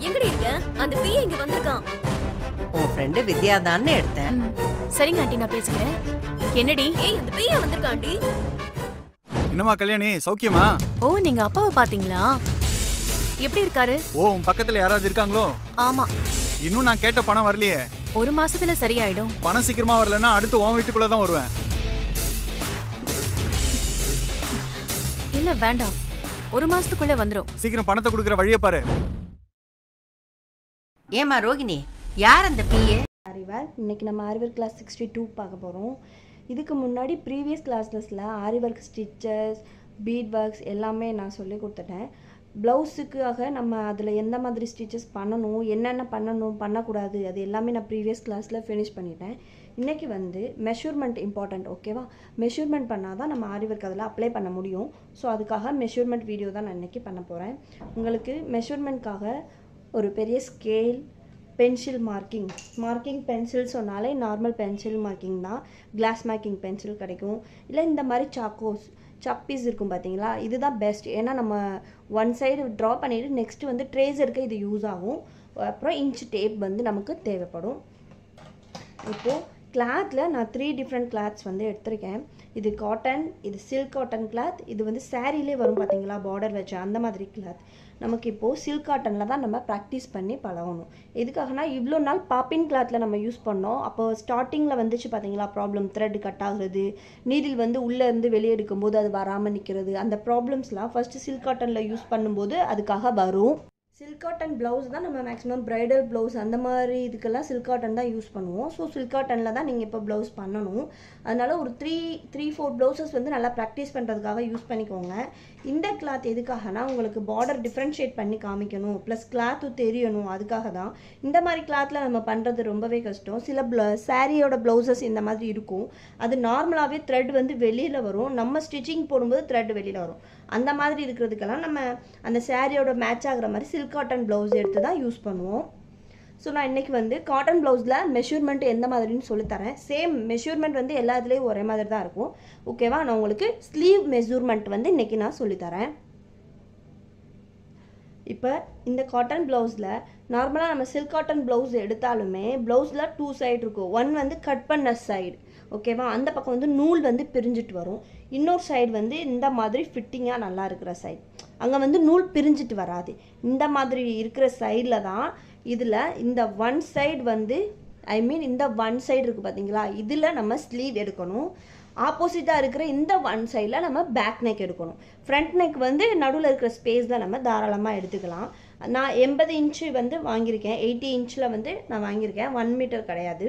எங்கடி இருக்க அந்த பிஏ இங்க வந்திருக்கான் உன் ஃப்ரெண்டு வித்யா தானே எடுத்தேன் ம், சரிங்க ஆண்டி நான் பேசுகிறேன் என்னடி ஏய் அந்த பிஏ வந்திருக்கான்டி என்னம்மா கல்யாணி சௌக்கியமா ஓ நீங்க அப்பாவை பாத்தீங்களா எப்படி இருக்காரு ஓ உன் பக்கத்துல யாராவது இருக்காங்களோ ஆமா இன்னும் நான் கேட்ட பணம் வரலையே ஒரு மாசத்துல சரியாயிடும் பணம் சீக்கிரமா வரலன்னா அடுத்து உன் வீட்டுக்குள்ள தான் வருவேன் இல்ல வேண்டாம் ஒரு மாசத்துக்குள்ள வந்துரும் சீக்கிரம் பணத்தை கொடுக்குற வழியை பாரு ஏமா ரோகிணி யார் அந்த பிஏ அறிவார் இன்னைக்கு நம்ம ஆரிவர் கிளாஸ் சிக்ஸ்டி டூ பார்க்க போகிறோம் இதுக்கு முன்னாடி ப்ரீவியஸ் கிளாஸஸில் ஆரிவர்க் ஸ்டிச்சஸ் பீட் ஒர்க்ஸ் எல்லாமே நான் சொல்லி கொடுத்துட்டேன் ப்ளவுஸுக்காக நம்ம அதில் எந்த மாதிரி ஸ்டிச்சஸ் பண்ணணும் என்னென்ன பண்ணணும் பண்ணக்கூடாது அது எல்லாமே நான் ப்ரீவியஸ் கிளாஸில் ஃபினிஷ் பண்ணிட்டேன் இன்றைக்கி வந்து மெஷர்மெண்ட் இம்பார்ட்டண்ட் ஓகேவா மெஷர்மெண்ட் பண்ணால் தான் நம்ம ஆரிவர்க் அதில் அப்ளை பண்ண முடியும் ஸோ அதுக்காக மெஷர்மெண்ட் வீடியோ தான் நான் இன்றைக்கி பண்ண போகிறேன் உங்களுக்கு மெஷர்மெண்ட்காக ஒரு பெரிய scale pencil marking marking pencil சொன்னாலே நார்மல் பென்சில் மார்க்கிங் தான் கிளாஸ் மார்க்கிங் பென்சில் கிடைக்கும் இல்லை இந்த மாதிரி சாக்கோஸ் சப்பீஸ் இருக்கும் பார்த்தீங்களா இதுதான் பெஸ்ட் ஏன்னா நம்ம ஒன் சைடு ட்ரா பண்ணிவிட்டு நெக்ஸ்ட் வந்து ட்ரேஸ் எடுக்க இது யூஸ் ஆகும் அப்புறம் இன்ச் டேப் வந்து நமக்கு தேவைப்படும் இப்போது கிளாத்தில் நான் த்ரீ டிஃப்ரெண்ட் கிளாத்ஸ் வந்து எடுத்திருக்கேன் இது காட்டன் இது சில்க் காட்டன் கிளாத் இது வந்து சாரீலே வரும் பார்த்தீங்களா பார்டர் வச்சு அந்த மாதிரி கிளாத் நமக்கு இப்போது சில்க் காட்டனில் தான் நம்ம ப்ராக்டிஸ் பண்ணி பழகணும் எதுக்காகனா இவ்வளோ நாள் பாப்பின் கிளாத்தில் நம்ம யூஸ் பண்ணோம் அப்போ ஸ்டார்டிங்கில் வந்துச்சு பார்த்தீங்களா ப்ராப்ளம் த்ரெட் கட் ஆகுறது நீடில் வந்து உள்ளே இருந்து வெளியே எடுக்கும்போது அது வராமல் நிற்கிறது அந்த ப்ராப்ளம்ஸ்லாம் ஃபஸ்ட்டு சில்க் காட்டனில் யூஸ் பண்ணும்போது அதுக்காக வரும் சில்க் காட்டன் ப்ளவுஸ் தான் நம்ம மேக்ஸிமம் ப்ரைடல் ப்ளவுஸ் அந்த மாதிரி இதுக்கெல்லாம் சில்க் காட்டன் தான் யூஸ் பண்ணுவோம் ஸோ சில்க் காட்டனில் தான் நீங்கள் இப்போ ப்ளவுஸ் பண்ணணும் அதனால் ஒரு த்ரீ த்ரீ ஃபோர் ப்ளவுசஸ் வந்து நல்லா ப்ராக்டிஸ் பண்ணுறதுக்காக யூஸ் பண்ணிக்கோங்க இந்த கிளாத் எதுக்காகனா உங்களுக்கு பார்டர் டிஃப்ரென்ஷியேட் பண்ணி காமிக்கணும் ப்ளஸ் கிளாத்தும் தெரியணும் அதுக்காக தான் இந்த மாதிரி கிளாத்தில் நம்ம பண்ணுறது ரொம்பவே கஷ்டம் சில ப்ள சாரியோட ப்ளவுசஸ் இந்த மாதிரி இருக்கும் அது நார்மலாகவே த்ரெட் வந்து வெளியில் வரும் நம்ம ஸ்டிச்சிங் போடும்போது த்ரெட் வெளியில் வரும் அந்த மாதிரி இருக்கிறதுக்கெல்லாம் நம்ம அந்த சாரியோட மேட்ச் ஆகுற மாதிரி சில்க் காட்டன் ப்ளவுஸ் எடுத்து தான் யூஸ் பண்ணுவோம் ஸோ நான் இன்றைக்கி வந்து காட்டன் ப்ளவுஸில் மெஷர்மெண்ட் எந்த மாதிரின்னு சொல்லித்தரேன் சேம் மெஷர்மெண்ட் வந்து எல்லா இதுலேயும் ஒரே மாதிரி தான் இருக்கும் ஓகேவா நான் உங்களுக்கு ஸ்லீவ் மெஷர்மெண்ட் வந்து இன்றைக்கி நான் சொல்லித்தரேன் இப்போ இந்த காட்டன் ப்ளவுஸில் நார்மலாக நம்ம சில்க் காட்டன் ப்ளவுஸ் எடுத்தாலுமே ப்ளவுஸில் டூ சைடு இருக்கும் ஒன் வந்து கட் பண்ண சைடு ஓகேவா அந்த பக்கம் வந்து நூல் வந்து பிரிஞ்சிட்டு வரும் இன்னொரு சைடு வந்து இந்த மாதிரி ஃபிட்டிங்காக நல்லா இருக்கிற சைடு அங்கே வந்து நூல் பிரிஞ்சிட்டு வராது இந்த மாதிரி இருக்கிற சைடில் தான் இதில் இந்த ஒன் சைடு வந்து ஐ மீன் இந்த ஒன் சைடு இருக்குது பார்த்தீங்களா இதில் நம்ம ஸ்லீவ் எடுக்கணும் ஆப்போசிட்டாக இருக்கிற இந்த ஒன் சைடில் நம்ம பேக் நெக் எடுக்கணும் ஃப்ரண்ட் நெக் வந்து நடுவில் இருக்கிற ஸ்பேஸில் நம்ம தாராளமாக எடுத்துக்கலாம் நான் எண்பது இன்ச்சு வந்து வாங்கியிருக்கேன் எயிட்டி இன்ச்சில் வந்து நான் வாங்கியிருக்கேன் ஒன் மீட்டர் கிடையாது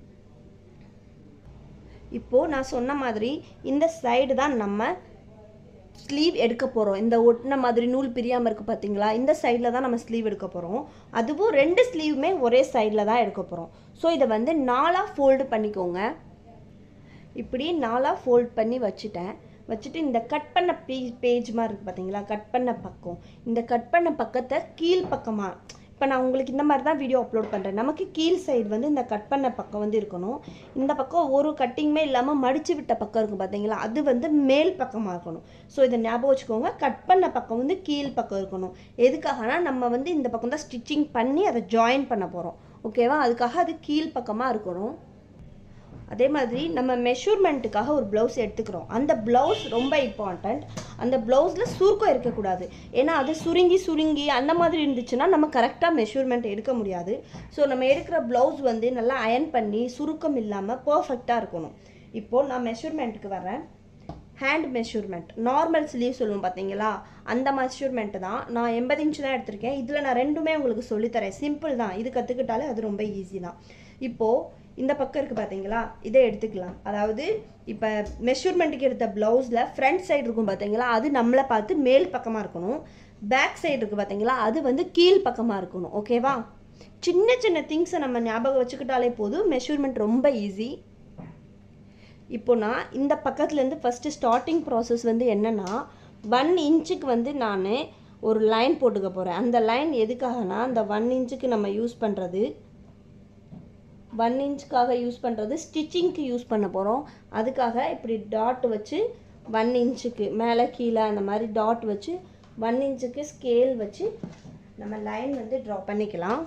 இப்போது நான் சொன்ன மாதிரி இந்த சைடு தான் நம்ம ஸ்லீவ் எடுக்க போகிறோம் இந்த ஒட்டின மாதிரி நூல் பிரியாமல் இருக்குது பார்த்தீங்களா இந்த சைடில் தான் நம்ம ஸ்லீவ் எடுக்க போகிறோம் அதுவும் ரெண்டு ஸ்லீவுமே ஒரே சைடில் தான் எடுக்க போகிறோம் ஸோ இதை வந்து நாலாக ஃபோல்டு பண்ணிக்கோங்க இப்படி நாலாக ஃபோல்ட் பண்ணி வச்சுட்டேன் வச்சுட்டு இந்த கட் பண்ண பே பேஜ் மாதிரி இருக்குது பார்த்தீங்களா கட் பண்ண பக்கம் இந்த கட் பண்ண பக்கத்தை கீழ் பக்கமாக இப்போ நான் உங்களுக்கு இந்த மாதிரி தான் வீடியோ அப்லோட் பண்ணுறேன் நமக்கு கீழ் சைடு வந்து இந்த கட் பண்ண பக்கம் வந்து இருக்கணும் இந்த பக்கம் ஒரு கட்டிங்குமே இல்லாமல் மடித்து விட்ட பக்கம் இருக்கும் பார்த்தீங்களா அது வந்து மேல் பக்கமாக இருக்கணும் ஸோ இதை ஞாபகம் வச்சுக்கோங்க கட் பண்ண பக்கம் வந்து கீழ் பக்கம் இருக்கணும் எதுக்காகனா நம்ம வந்து இந்த பக்கம் தான் ஸ்டிச்சிங் பண்ணி அதை ஜாயின் பண்ண போகிறோம் ஓகேவா அதுக்காக அது கீழ் பக்கமாக இருக்கணும் அதே மாதிரி நம்ம மெஷர்மெண்ட்டுக்காக ஒரு ப்ளவுஸ் எடுத்துக்கிறோம் அந்த ப்ளவுஸ் ரொம்ப இம்பார்ட்டண்ட் அந்த ப்ளவுஸில் சுருக்கம் இருக்கக்கூடாது ஏன்னா அது சுருங்கி சுருங்கி அந்த மாதிரி இருந்துச்சுன்னா நம்ம கரெக்டாக மெஷர்மெண்ட் எடுக்க முடியாது ஸோ நம்ம எடுக்கிற ப்ளவுஸ் வந்து நல்லா அயன் பண்ணி சுருக்கம் இல்லாமல் பர்ஃபெக்டாக இருக்கணும் இப்போது நான் மெஷர்மெண்ட்டுக்கு வரேன் ஹேண்ட் மெஷர்மெண்ட் நார்மல் ஸ்லீவ் சொல்லுவோம் பார்த்தீங்களா அந்த மெஷர்மெண்ட் தான் நான் எண்பது இன்ச்சு தான் எடுத்திருக்கேன் இதில் நான் ரெண்டுமே உங்களுக்கு சொல்லித்தரேன் சிம்பிள் தான் இது கற்றுக்கிட்டாலே அது ரொம்ப ஈஸி தான் இப்போது இந்த பக்கம் இருக்குது பார்த்தீங்களா இதை எடுத்துக்கலாம் அதாவது இப்போ மெஷர்மெண்ட்டுக்கு எடுத்த ப்ளவுஸில் ஃப்ரண்ட் சைடு இருக்கும் பார்த்தீங்களா அது நம்மளை பார்த்து மேல் பக்கமாக இருக்கணும் பேக் சைடு இருக்குது பார்த்தீங்களா அது வந்து கீழ் பக்கமாக இருக்கணும் ஓகேவா சின்ன சின்ன திங்ஸை நம்ம ஞாபகம் வச்சுக்கிட்டாலே போதும் மெஷர்மெண்ட் ரொம்ப ஈஸி இப்போ நான் இந்த பக்கத்துலேருந்து ஃபஸ்ட்டு ஸ்டார்டிங் ப்ராசஸ் வந்து என்னென்னா ஒன் இன்ச்சுக்கு வந்து நான் ஒரு லைன் போட்டுக்க போகிறேன் அந்த லைன் எதுக்காகனா அந்த ஒன் இன்ச்சுக்கு நம்ம யூஸ் பண்ணுறது ஒன் இன்ச்சுக்காக யூஸ் பண்ணுறது ஸ்டிச்சிங்க்கு யூஸ் பண்ண போகிறோம் அதுக்காக இப்படி டாட் வச்சு ஒன் இன்ச்சுக்கு மேலே கீழே அந்த மாதிரி டாட் வச்சு ஒன் இன்ச்சுக்கு ஸ்கேல் வச்சு நம்ம லைன் வந்து ட்ரா பண்ணிக்கலாம்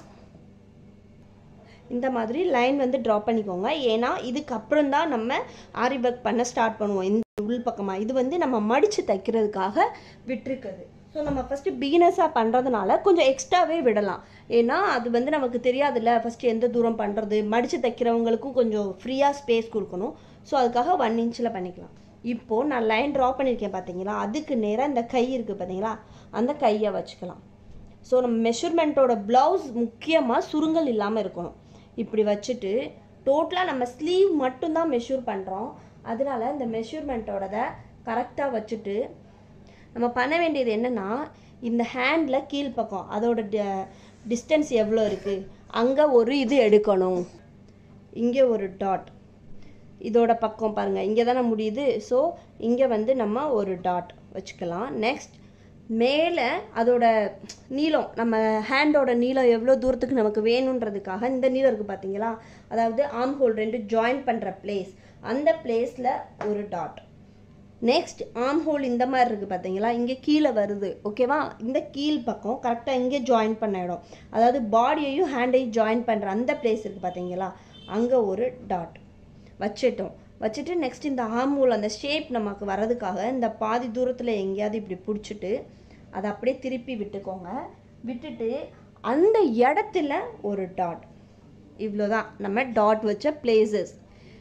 இந்த மாதிரி லைன் வந்து ட்ரா பண்ணிக்கோங்க ஏன்னா இதுக்கப்புறம் தான் நம்ம ஆரி ஒர்க் பண்ண ஸ்டார்ட் பண்ணுவோம் இந்த உள் பக்கமாக இது வந்து நம்ம மடித்து தைக்கிறதுக்காக விட்டுருக்குது ஸோ நம்ம ஃபஸ்ட்டு பிகினர்ஸாக பண்ணுறதுனால கொஞ்சம் எக்ஸ்ட்ராவே விடலாம் ஏன்னா அது வந்து நமக்கு தெரியாதுல்ல ஃபஸ்ட்டு எந்த தூரம் பண்ணுறது மடித்து தைக்கிறவங்களுக்கும் கொஞ்சம் ஃப்ரீயாக ஸ்பேஸ் கொடுக்கணும் ஸோ அதுக்காக ஒன் இன்ச்சில் பண்ணிக்கலாம் இப்போது நான் லைன் ட்ரா பண்ணியிருக்கேன் பார்த்தீங்களா அதுக்கு நேராக இந்த கை இருக்குது பார்த்தீங்களா அந்த கையை வச்சுக்கலாம் ஸோ நம்ம மெஷர்மெண்ட்டோட ப்ளவுஸ் முக்கியமாக சுருங்கல் இல்லாமல் இருக்கணும் இப்படி வச்சுட்டு டோட்டலாக நம்ம ஸ்லீவ் மட்டும்தான் மெஷூர் பண்ணுறோம் அதனால இந்த மெஷர்மெண்ட்டோடத கரெக்டாக வச்சுட்டு நம்ம பண்ண வேண்டியது என்னென்னா இந்த ஹேண்டில் கீழ்ப்பக்கம் அதோட டிஸ்டன்ஸ் எவ்வளோ இருக்குது அங்கே ஒரு இது எடுக்கணும் இங்கே ஒரு டாட் இதோட பக்கம் பாருங்கள் இங்கே தானே முடியுது ஸோ இங்கே வந்து நம்ம ஒரு டாட் வச்சுக்கலாம் நெக்ஸ்ட் மேலே அதோட நீளம் நம்ம ஹேண்டோட நீளம் எவ்வளோ தூரத்துக்கு நமக்கு வேணுன்றதுக்காக இந்த நீளம் இருக்குது பார்த்தீங்களா அதாவது ஆர்ம் ஹோல் ரெண்டு ஜாயின் பண்ணுற பிளேஸ் அந்த பிளேஸில் ஒரு டாட் நெக்ஸ்ட் ஆர்ம் ஹோல் இந்த மாதிரி இருக்குது பார்த்தீங்களா இங்கே கீழே வருது ஓகேவா இந்த கீழ் பக்கம் கரெக்டாக இங்கே ஜாயின் பண்ண இடம் அதாவது பாடியையும் ஹேண்டையும் ஜாயின் பண்ணுற அந்த பிளேஸ் இருக்குது பார்த்தீங்களா அங்கே ஒரு டாட் வச்சிட்டோம் வச்சுட்டு நெக்ஸ்ட் இந்த ஆர்ம் ஹோல் அந்த ஷேப் நமக்கு வர்றதுக்காக இந்த பாதி தூரத்தில் எங்கேயாவது இப்படி பிடிச்சிட்டு அதை அப்படியே திருப்பி விட்டுக்கோங்க விட்டுட்டு அந்த இடத்துல ஒரு டாட் இவ்வளோதான் நம்ம டாட் வச்ச பிளேசஸ்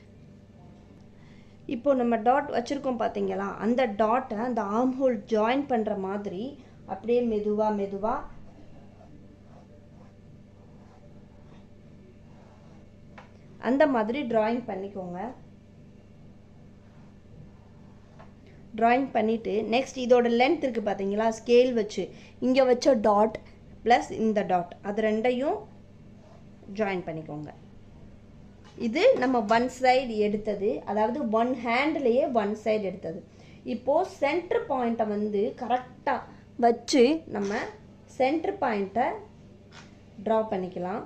இப்போ நம்ம டாட் வச்சுருக்கோம் பார்த்தீங்களா அந்த டாட்டை அந்த ஆர்ம் ஹோல் ஜாயின் பண்ணுற மாதிரி அப்படியே மெதுவாக மெதுவாக அந்த மாதிரி டிராயிங் பண்ணிக்கோங்க டிராயிங் பண்ணிவிட்டு நெக்ஸ்ட் இதோட லென்த் இருக்குது பார்த்தீங்களா ஸ்கேல் வச்சு இங்கே வச்ச டாட் ப்ளஸ் இந்த டாட் அது ரெண்டையும் ஜாயின் பண்ணிக்கோங்க இது நம்ம ஒன் சைடு எடுத்தது அதாவது ஒன் ஹேண்ட்லேயே ஒன் சைடு எடுத்தது இப்போது சென்டர் பாயிண்ட்டை வந்து கரெக்டாக வச்சு நம்ம சென்டர் பாயிண்ட்டை ட்ரா பண்ணிக்கலாம்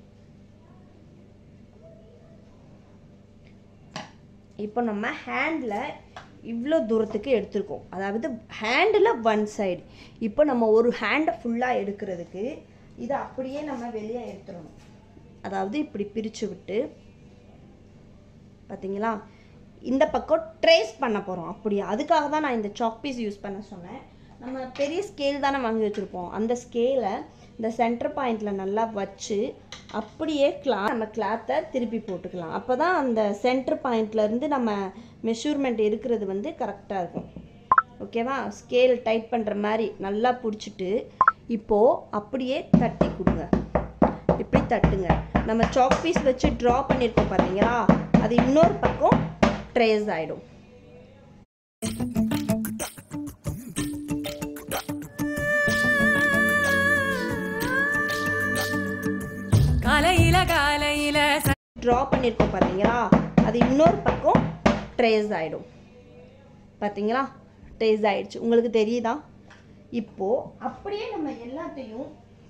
இப்போ நம்ம ஹேண்டில் இவ்வளோ தூரத்துக்கு எடுத்திருக்கோம் அதாவது ஹேண்டில் ஒன் சைடு இப்போ நம்ம ஒரு ஹேண்டை ஃபுல்லாக எடுக்கிறதுக்கு இதை அப்படியே நம்ம வெளியே எடுத்துடணும் அதாவது இப்படி பிரித்து விட்டு பார்த்தீங்களா இந்த பக்கம் ட்ரேஸ் பண்ண போகிறோம் அப்படியே அதுக்காக தான் நான் இந்த சாக் பீஸ் யூஸ் பண்ண சொன்னேன் நம்ம பெரிய ஸ்கேல் தானே வாங்கி வச்சுருப்போம் அந்த ஸ்கேலை இந்த சென்டர் பாயிண்டில் நல்லா வச்சு அப்படியே கிளா நம்ம கிளாத்தை திருப்பி போட்டுக்கலாம் அப்போ தான் அந்த சென்டர் பாயிண்ட்லேருந்து நம்ம மெஷூர்மெண்ட் இருக்கிறது வந்து கரெக்டாக இருக்கும் ஓகேவா ஸ்கேல் டைட் பண்ணுற மாதிரி நல்லா பிடிச்சிட்டு இப்போது அப்படியே தட்டி கொடுங்க இப்படி தட்டுங்க நம்ம சாக் பீஸ் வச்சு ட்ரா பண்ணியிருக்கோம் பார்த்தீங்களா அது இன்னொரு பக்கம் ட்ரேஸ் ஆகிடும் காலையில காலையில ச- ட்ரா பண்ணியிருக்கோம் பார்த்தீங்களா அது இன்னொரு பக்கம் ட்ரேஸ் ஆகிடும் பார்த்தீங்களா ட்ரேஸ் ஆயிடுச்சு உங்களுக்கு தெரியுதா இப்போது அப்படியே நம்ம எல்லாத்தையும்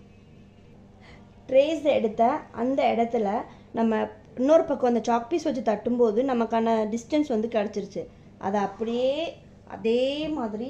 ட்ரேஸ் எடுத்த அந்த இடத்துல நம்ம இன்னொரு பக்கம் அந்த சாக் பீஸ் வச்சு தட்டும்போது நமக்கான டிஸ்டன்ஸ் வந்து கிடச்சிருச்சு அதை அப்படியே அதே மாதிரி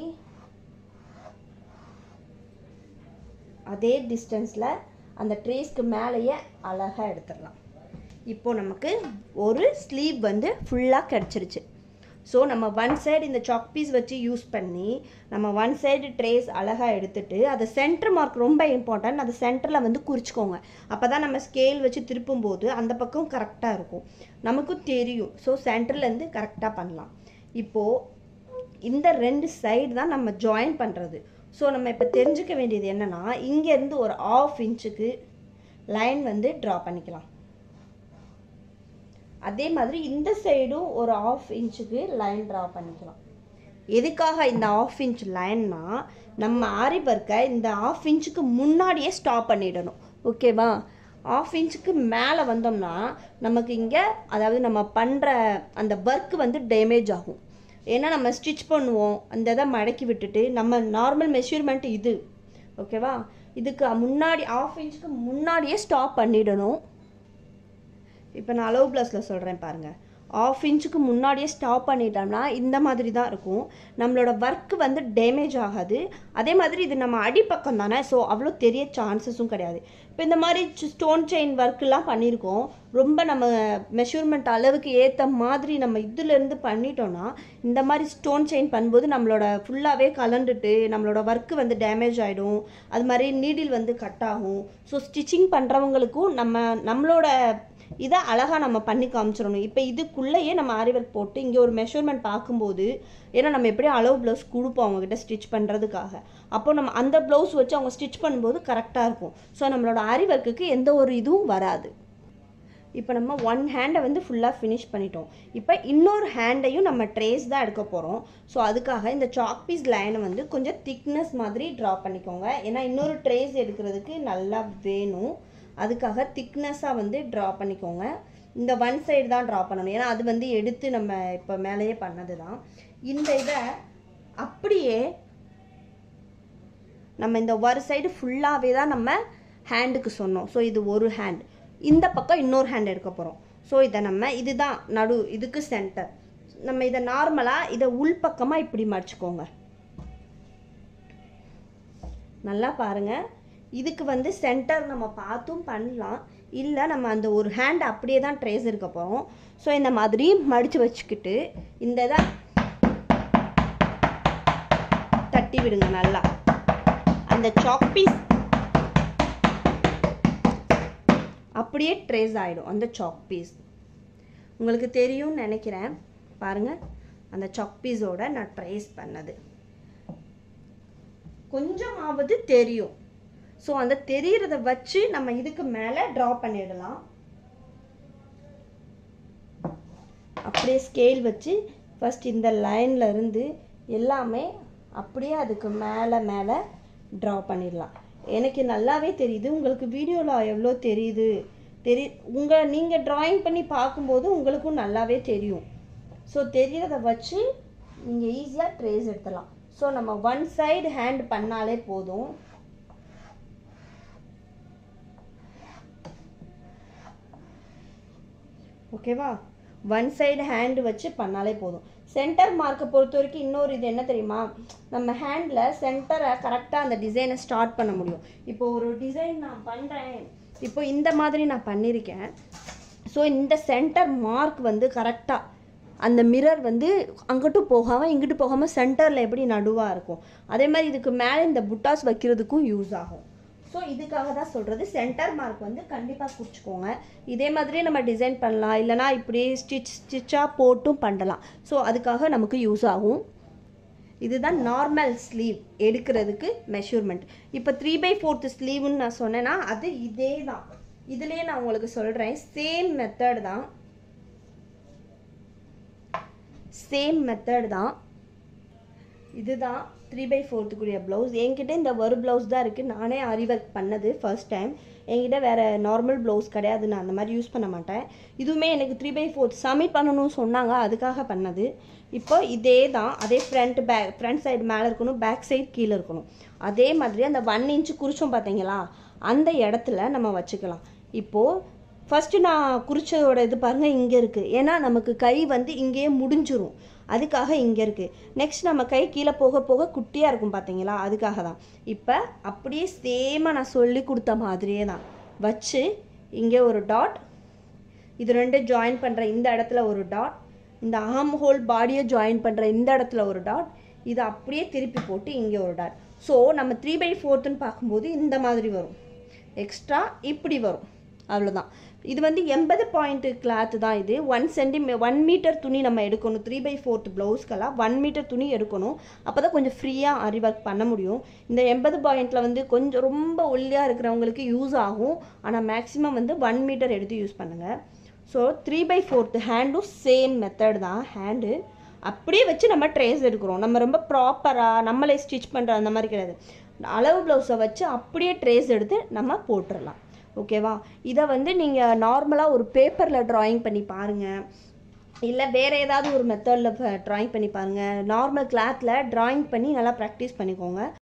அதே டிஸ்டன்ஸில் அந்த ட்ரேஸ்க்கு மேலேயே அழகாக எடுத்துடலாம் இப்போ நமக்கு ஒரு ஸ்லீவ் வந்து ஃபுல்லாக கிடச்சிருச்சு ஸோ நம்ம ஒன் சைடு இந்த சாக் பீஸ் வச்சு யூஸ் பண்ணி நம்ம ஒன் சைடு ட்ரேஸ் அழகாக எடுத்துட்டு அதை சென்டர் மார்க் ரொம்ப இம்பார்ட்டன்ட் அது சென்டரில் வந்து குறிச்சிக்கோங்க அப்போ தான் நம்ம ஸ்கேல் வச்சு திருப்பும்போது அந்த பக்கம் கரெக்டாக இருக்கும் நமக்கும் தெரியும் ஸோ சென்டர்லேருந்து கரெக்டாக பண்ணலாம் இப்போது இந்த ரெண்டு சைடு தான் நம்ம ஜாயின் பண்ணுறது ஸோ நம்ம இப்போ தெரிஞ்சுக்க வேண்டியது என்னென்னா இங்கேருந்து ஒரு ஆஃப் இன்ச்சுக்கு லைன் வந்து ட்ரா பண்ணிக்கலாம் அதே மாதிரி இந்த சைடும் ஒரு ஆஃப் இன்ச்சுக்கு லைன் ட்ரா பண்ணிக்கலாம் எதுக்காக இந்த ஆஃப் இன்ச் லைன்னா நம்ம ஆரி ஒர்க்கை இந்த ஆஃப் இன்ச்சுக்கு முன்னாடியே ஸ்டாப் பண்ணிடணும் ஓகேவா ஆஃப் இன்ச்சுக்கு மேலே வந்தோம்னா நமக்கு இங்கே அதாவது நம்ம பண்ணுற அந்த ஒர்க் வந்து டேமேஜ் ஆகும் ஏன்னா நம்ம ஸ்டிச் பண்ணுவோம் அந்த இதை மடக்கி விட்டுட்டு நம்ம நார்மல் மெஷர்மெண்ட் இது ஓகேவா இதுக்கு முன்னாடி ஆஃப் இன்ச்சுக்கு முன்னாடியே ஸ்டாப் பண்ணிடணும் இப்போ நான் அலோவ் ப்ளஸில் சொல்கிறேன் பாருங்கள் ஆஃப் இன்ச்சுக்கு முன்னாடியே ஸ்டாப் பண்ணிட்டோம்னா இந்த மாதிரி தான் இருக்கும் நம்மளோட ஒர்க் வந்து டேமேஜ் ஆகாது அதே மாதிரி இது நம்ம அடிப்பக்கம் தானே ஸோ அவ்வளோ தெரிய சான்சஸும் கிடையாது இப்போ இந்த மாதிரி ஸ்டோன் செயின் ஒர்க்கெலாம் பண்ணியிருக்கோம் ரொம்ப நம்ம மெஷர்மெண்ட் அளவுக்கு ஏற்ற மாதிரி நம்ம இதுலேருந்து பண்ணிட்டோம்னா இந்த மாதிரி ஸ்டோன் செயின் பண்ணும்போது நம்மளோட ஃபுல்லாகவே கலண்டுட்டு நம்மளோட ஒர்க்கு வந்து டேமேஜ் ஆகிடும் அது மாதிரி நீடில் வந்து கட் ஆகும் ஸோ ஸ்டிச்சிங் பண்ணுறவங்களுக்கும் நம்ம நம்மளோட இதை அழகாக நம்ம பண்ணி காமிச்சிடணும் இப்போ இதுக்குள்ளேயே நம்ம ஆரி ஒர்க் போட்டு இங்கே ஒரு மெஷர்மெண்ட் பார்க்கும்போது ஏன்னா நம்ம எப்படியும் அளவு ப்ளவுஸ் கொடுப்போம் அவங்கக்கிட்ட ஸ்டிச் பண்ணுறதுக்காக அப்போ நம்ம அந்த ப்ளவுஸ் வச்சு அவங்க ஸ்டிச் பண்ணும்போது கரெக்டாக இருக்கும் ஸோ நம்மளோட ஆரி ஒர்க்குக்கு எந்த ஒரு இதுவும் வராது இப்போ நம்ம ஒன் ஹேண்டை வந்து ஃபுல்லாக ஃபினிஷ் பண்ணிட்டோம் இப்போ இன்னொரு ஹேண்டையும் நம்ம ட்ரேஸ் தான் எடுக்க போகிறோம் ஸோ அதுக்காக இந்த சாக் பீஸ் லைனை வந்து கொஞ்சம் திக்னஸ் மாதிரி ட்ரா பண்ணிக்கோங்க ஏன்னா இன்னொரு ட்ரேஸ் எடுக்கிறதுக்கு நல்லா வேணும் அதுக்காக திக்னஸாக வந்து ட்ரா பண்ணிக்கோங்க இந்த ஒன் சைடு தான் ட்ரா பண்ணணும் ஏன்னா அது வந்து எடுத்து நம்ம இப்போ மேலேயே பண்ணது தான் இந்த இதை அப்படியே நம்ம இந்த ஒரு சைடு ஃபுல்லாகவே தான் நம்ம ஹேண்டுக்கு சொன்னோம் ஸோ இது ஒரு ஹேண்ட் இந்த பக்கம் இன்னொரு ஹேண்ட் எடுக்க போகிறோம் ஸோ இதை நம்ம இதுதான் நடு இதுக்கு சென்டர் நம்ம இதை நார்மலாக இதை உள்பக்கமாக இப்படி மடிச்சுக்கோங்க நல்லா பாருங்கள் இதுக்கு வந்து சென்டர் நம்ம பார்த்தும் பண்ணலாம் இல்லை நம்ம அந்த ஒரு ஹேண்ட் அப்படியே தான் ட்ரேஸ் இருக்க போகிறோம் ஸோ இந்த மாதிரி மடித்து வச்சுக்கிட்டு இந்த இதை தட்டி விடுங்க நல்லா அந்த சாக் பீஸ் அப்படியே ட்ரேஸ் ஆகிடும் அந்த சாக் பீஸ் உங்களுக்கு தெரியும்னு நினைக்கிறேன் பாருங்கள் அந்த சாக் பீஸோட நான் ட்ரேஸ் பண்ணது கொஞ்சமாவது தெரியும் ஸோ அந்த தெரியறத வச்சு நம்ம இதுக்கு மேலே ட்ரா பண்ணிடலாம் அப்படியே ஸ்கேல் வச்சு ஃபஸ்ட் இந்த லைன்ல இருந்து எல்லாமே அப்படியே அதுக்கு மேலே மேலே ட்ரா பண்ணிடலாம் எனக்கு நல்லாவே தெரியுது உங்களுக்கு வீடியோவில் எவ்வளோ தெரியுது தெரி உங்கள் நீங்கள் ட்ராயிங் பண்ணி பார்க்கும்போது உங்களுக்கும் நல்லாவே தெரியும் ஸோ தெரியறத வச்சு நீங்கள் ஈஸியாக ட்ரேஸ் எடுத்துடலாம் ஸோ நம்ம ஒன் சைடு ஹேண்ட் பண்ணாலே போதும் ஓகேவா ஒன் சைடு ஹேண்டு வச்சு பண்ணாலே போதும் சென்டர் மார்க்கை பொறுத்த வரைக்கும் இன்னொரு இது என்ன தெரியுமா நம்ம ஹேண்டில் சென்டரை கரெக்டாக அந்த டிசைனை ஸ்டார்ட் பண்ண முடியும் இப்போ ஒரு டிசைன் நான் பண்ணுறேன் இப்போ இந்த மாதிரி நான் பண்ணியிருக்கேன் ஸோ இந்த சென்டர் மார்க் வந்து கரெக்டாக அந்த மிரர் வந்து அங்கிட்டும் போகாமல் இங்கிட்டு போகாமல் சென்டரில் எப்படி நடுவாக இருக்கும் அதே மாதிரி இதுக்கு மேலே இந்த புட்டாஸ் வைக்கிறதுக்கும் யூஸ் ஆகும் ஸோ இதுக்காக தான் சொல்கிறது சென்டர் மார்க் வந்து கண்டிப்பாக குறிச்சிக்கோங்க இதே மாதிரி நம்ம டிசைன் பண்ணலாம் இல்லைனா இப்படி ஸ்டிச் ஸ்டிச்சாக போட்டும் பண்ணலாம் ஸோ அதுக்காக நமக்கு யூஸ் ஆகும் இதுதான் நார்மல் ஸ்லீவ் எடுக்கிறதுக்கு மெஷர்மெண்ட் இப்போ த்ரீ பை ஃபோர்த்து ஸ்லீவ்னு நான் சொன்னேன்னா அது இதே தான் இதுலேயே நான் உங்களுக்கு சொல்கிறேன் சேம் மெத்தட் தான் சேம் மெத்தட் தான் இதுதான் த்ரீ பை ஃபோர்த்துக்குரிய ப்ளவுஸ் என்கிட்ட இந்த ஒரு ப்ளவுஸ் தான் இருக்குது நானே ஆரி ஒர்க் பண்ணது ஃபர்ஸ்ட் டைம் என்கிட்ட வேறு நார்மல் ப்ளவுஸ் கிடையாது நான் அந்த மாதிரி யூஸ் பண்ண மாட்டேன் இதுவுமே எனக்கு த்ரீ பை ஃபோர்த் சப்மிட் பண்ணணும்னு சொன்னாங்க அதுக்காக பண்ணது இப்போ இதே தான் அதே ஃப்ரண்ட் பேக் ஃப்ரண்ட் சைடு மேலே இருக்கணும் பேக் சைடு கீழே இருக்கணும் அதே மாதிரி அந்த ஒன் இன்ச்சு குறிச்சோம் பார்த்தீங்களா அந்த இடத்துல நம்ம வச்சுக்கலாம் இப்போது ஃபஸ்ட்டு நான் குறிச்சதோட இது பாருங்கள் இங்கே இருக்குது ஏன்னா நமக்கு கை வந்து இங்கேயே முடிஞ்சிரும் அதுக்காக இங்கே இருக்குது நெக்ஸ்ட் நம்ம கை கீழே போக போக குட்டியாக இருக்கும் பார்த்தீங்களா அதுக்காக தான் இப்போ அப்படியே சேமாக நான் சொல்லி கொடுத்த மாதிரியே தான் வச்சு இங்கே ஒரு டாட் இது ரெண்டும் ஜாயின் பண்ணுற இந்த இடத்துல ஒரு டாட் இந்த ஆம் ஹோல் பாடியை ஜாயின் பண்ணுற இந்த இடத்துல ஒரு டாட் இதை அப்படியே திருப்பி போட்டு இங்கே ஒரு டாட் ஸோ நம்ம த்ரீ பை ஃபோர்த்துன்னு பார்க்கும்போது இந்த மாதிரி வரும் எக்ஸ்ட்ரா இப்படி வரும் அவ்வளோதான் இது வந்து எண்பது பாயிண்ட் கிளாத் தான் இது ஒன் சென்டிமீ ஒன் மீட்டர் துணி நம்ம எடுக்கணும் த்ரீ பை ஃபோர்த் ப்ளவுஸ்க்கெல்லாம் ஒன் மீட்டர் துணி எடுக்கணும் அப்போ தான் கொஞ்சம் ஃப்ரீயாக அரி ஒர்க் பண்ண முடியும் இந்த எண்பது பாயிண்டில் வந்து கொஞ்சம் ரொம்ப ஒல்லியாக இருக்கிறவங்களுக்கு யூஸ் ஆகும் ஆனால் மேக்ஸிமம் வந்து ஒன் மீட்டர் எடுத்து யூஸ் பண்ணுங்கள் ஸோ த்ரீ பை ஃபோர்த்து ஹேண்டும் சேம் மெத்தட் தான் ஹேண்டு அப்படியே வச்சு நம்ம ட்ரேஸ் எடுக்கிறோம் நம்ம ரொம்ப ப்ராப்பராக நம்மளே ஸ்டிச் பண்ணுற அந்த மாதிரி கிடையாது அளவு ப்ளவுஸை வச்சு அப்படியே ட்ரேஸ் எடுத்து நம்ம போட்டுடலாம் ஓகேவா இதை வந்து நீங்கள் நார்மலாக ஒரு பேப்பரில் ட்ராயிங் பண்ணி பாருங்கள் இல்லை வேறு ஏதாவது ஒரு மெத்தடில் ட்ராயிங் பண்ணி பாருங்கள் நார்மல் கிளாத்தில் ட்ராயிங் பண்ணி நல்லா ப்ராக்டிஸ் பண்ணிக்கோங்க